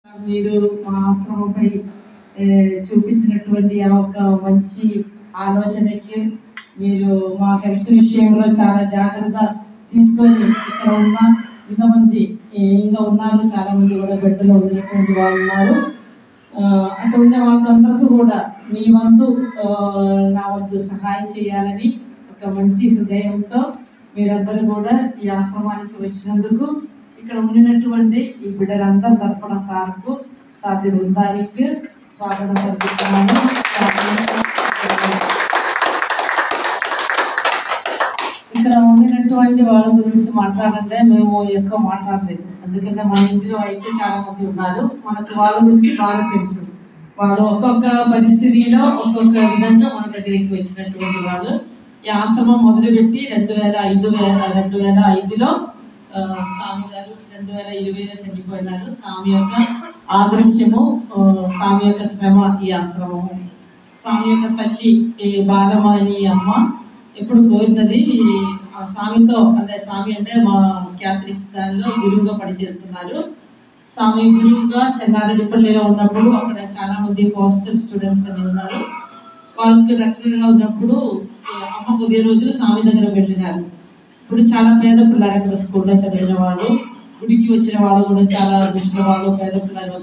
మీరు మా ఆశ్రమంపై ఏ, చూపించినటువంటి ఆ ఒక మంచి ఆలోచనకి మీరు మా హెల్త్ విషయంలో చాలా జాగ్రత్త తీసుకొని ఇక్కడ ఉన్న ఇంతమంది ఏ, ఇంకా ఉన్నారు చాలా మంది కూడా బిడ్డలు ఉన్నటువంటి వాళ్ళు ఉన్నారు ఆ, అక్కడ ఉన్న వాళ్ళందరికీ కూడా మీ వంతు ఆ, నా వంతు సహాయం చేయాలని ఒక మంచి హృదయంతో మీరందరూ కూడా ఈ ఆశ్రమానికి వచ్చినందుకు ఇక్కడ ఉండినటువంటి ఈ బిడ్డలందరి తరపున సార్కు సాధ్య బృందానికి స్వాగతం పలుకుతున్నాను ఇక్కడ ఉండినటువంటి వాళ్ళ గురించి మాట్లాడంటే మేము ఎక్కువ మాట్లాడలేదు ఎందుకంటే మన ఇంట్లో అయితే చాలా మంది ఉన్నారు మనకు వాళ్ళ గురించి బాగా తెలుసు వాళ్ళు ఒక్కొక్క పరిస్థితిలో ఒక్కొక్క విధంగా మన దగ్గరికి వచ్చినటువంటి వాళ్ళు ఈ ఆశ్రమం మొదలుపెట్టి రెండు వేల ఐదు వేల రెండు వేల ఐదులో ఆ, స్వామి గారు రెండు వేల ఇరవైలో చనిపోయినారు స్వామి యొక్క ఆదర్శము ఆ, స్వామి యొక్క శ్రమ ఈ ఆశ్రమము స్వామి యొక్క తల్లి ఈ బాలమణి అమ్మ ఎప్పుడు కోరినది ఆ స్వామితో అంటే స్వామి అంటే మా క్యాథలిక్స్ దానిలో గురువుగా పనిచేస్తున్నారు స్వామి గురువుగా చెన్నారెడ్డిపల్లిలో ఉన్నప్పుడు అక్కడ చాలా మంది హాస్టల్ స్టూడెంట్స్ అని ఉన్నారు వాళ్ళకి రచనగా ఉన్నప్పుడు ఈ అమ్మ కొద్ది రోజులు స్వామి దగ్గర వెళ్ళినారు ఇప్పుడు చాలా పేద పిల్లలు అక్కడ స్కూల్లో చదివిన వాళ్ళు గుడికి వచ్చిన వాళ్ళు కూడా చాలా దుష్టుల వాళ్ళు పేద పిల్లలు